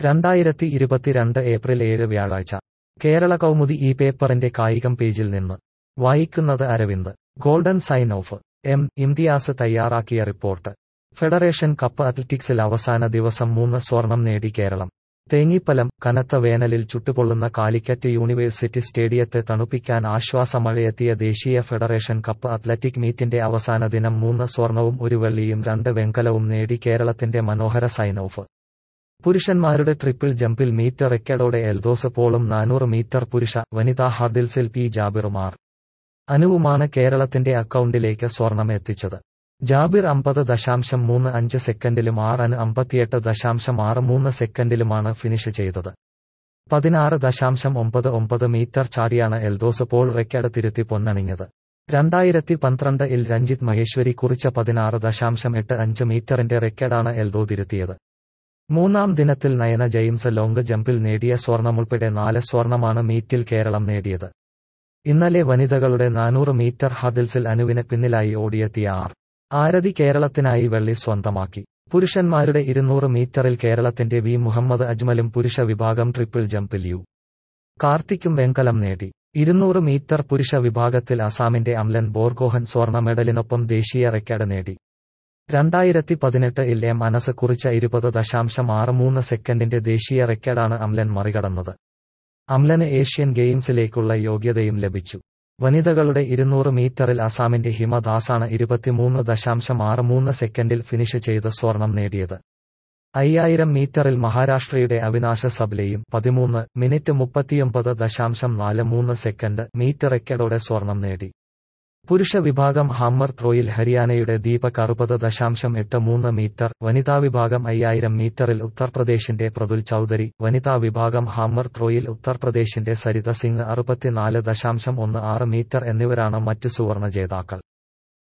രണ്ടായിരത്തി ഇരുപത്തിരണ്ട് ഏപ്രിൽ ഏഴ് വ്യാഴാഴ്ച കേരള കൗമുദി ഈ പേപ്പറിന്റെ കായികം പേജിൽ നിന്ന് വായിക്കുന്നത് Aravind golden sign off M Imtiaz തയ്യാറാക്കിയ റിപ്പോർട്ട് ഫെഡറേഷൻ കപ്പ് അത്ലറ്റിക്സിൽ അവസാന ദിവസം മൂന്ന് സ്വർണം നേടി കേരളം തേങ്ങിപ്പലം കനത്ത വേനലിൽ ചുട്ടുപൊള്ളുന്ന കാലിക്കറ്റ് യൂണിവേഴ്സിറ്റി സ്റ്റേഡിയത്തെ തണുപ്പിക്കാൻ ആശ്വാസമഴയെത്തിയ ദേശീയ ഫെഡറേഷൻ കപ്പ് അത്ലറ്റിക് മീറ്റിന്റെ അവസാന ദിനം മൂന്ന് സ്വർണവും ഒരു വെള്ളിയും രണ്ട് വെങ്കലവും നേടി കേരളത്തിന്റെ മനോഹര സൈൻ ഓഫ് പുരുഷന്മാരുടെ ട്രിപ്പിൾ ജമ്പിൽ മീറ്റർ റെക്കോർഡോടെ എൽദോസ് പോളും നാനൂറ് മീറ്റർ പുരുഷ വനിതാ ഹർഡിൽസിൽ പി ജാബിറുമാർ അനുവുമാണ് കേരളത്തിന്റെ അക്കൗണ്ടിലേക്ക് സ്വർണം എത്തിച്ചത് ജാബിർ അമ്പത് ദശാംശം മൂന്ന് അഞ്ച് സെക്കൻഡിലും ആർ അന് അമ്പത്തിയെട്ട് ദശാംശം ആറ് മൂന്ന് സെക്കൻഡിലുമാണ് ഫിനിഷ് ചെയ്തത് പതിനാറ് ദശാംശം ഒമ്പത് ഒമ്പത് മീറ്റർ ചാടിയാണ് എൽദോസ് പോൾ റെക്കോർഡ് തിരുത്തി പൊന്നണിഞ്ഞത് രണ്ടായിരത്തി പന്ത്രണ്ട് ഇൽ രഞ്ജിത്ത് മഹേശ്വരി കുറിച്ച പതിനാറ് ദശാംശം എട്ട് അഞ്ച് മീറ്ററിന്റെ റെക്കോർഡാണ് എൽദോ തിരുത്തിയത് മൂന്നാം ദിനത്തിൽ നയന ജെയിംസ് ലോങ് ജമ്പിൽ നേടിയ സ്വർണമുൾപ്പെടെ നാല് സ്വർണമാണ് മീറ്റിൽ കേരളം നേടിയത് ഇന്നലെ വനിതകളുടെ നാനൂറ് മീറ്റർ ഹഡിൽസിൽ അനുവിന് പിന്നിലായി ഓടിയെത്തിയ ആർ ആരതി കേരളത്തിനായി വെള്ളി സ്വന്തമാക്കി പുരുഷന്മാരുടെ ഇരുന്നൂറ് മീറ്ററിൽ കേരളത്തിന്റെ വി മുഹമ്മദ് അജ്മലും പുരുഷ വിഭാഗം ട്രിപ്പിൾ ജമ്പിൽ യു കാർത്തിക്കും വെങ്കലം നേടി ഇരുന്നൂറ് മീറ്റർ പുരുഷ വിഭാഗത്തിൽ അസാമിന്റെ അംലൻ ബോർഗോഹൻ സ്വർണ്ണ മെഡലിനൊപ്പം ദേശീയ റെക്കോർഡ് നേടി രണ്ടായിരത്തി പതിനെട്ട് ഇൽ എം അനസ് കുറിച്ച ഇരുപത് ദശാംശം ആറ് മൂന്ന് സെക്കൻഡിന്റെ ദേശീയ റെക്കോർഡാണ് അംലൻ മറികടന്നത് അംലന് ഏഷ്യൻ ഗെയിംസിലേക്കുള്ള യോഗ്യതയും ലഭിച്ചു വനിതകളുടെ ഇരുന്നൂറ് മീറ്ററിൽ അസാമിന്റെ ഹിമദാസാണ് ഇരുപത്തിമൂന്ന് ദശാംശം ആറ് മൂന്ന് സെക്കൻഡിൽ ഫിനിഷ് ചെയ്ത് സ്വർണം നേടിയത് അയ്യായിരം മീറ്ററിൽ മഹാരാഷ്ട്രയുടെ അവിനാശ സബ്ലയും പതിമൂന്ന് മിനിറ്റ് മുപ്പത്തിയൊമ്പത് ദശാംശം നാല് മൂന്ന് സെക്കൻഡ് മീറ്റർ റെക്കോർഡോടെ സ്വർണം നേടി പുരുഷ വിഭാഗം ഹാമ്മർ ത്രോയിൽ ഹരിയാനയുടെ ദീപക് അറുപത് ദശാംശം എട്ട് മൂന്ന് മീറ്റർ വനിതാ വിഭാഗം അയ്യായിരം മീറ്ററിൽ ഉത്തർപ്രദേശിന്റെ പ്രതുൽ ചൌധരി വനിതാ വിഭാഗം ഹാമ്മർ ത്രോയിൽ ഉത്തർപ്രദേശിന്റെ സരിത സിംഗ് അറുപത്തിനാല് ദശാംശം ഒന്ന് ആറ് മീറ്റർ എന്നിവരാണ് മറ്റ് സുവർണ ജേതാക്കൾ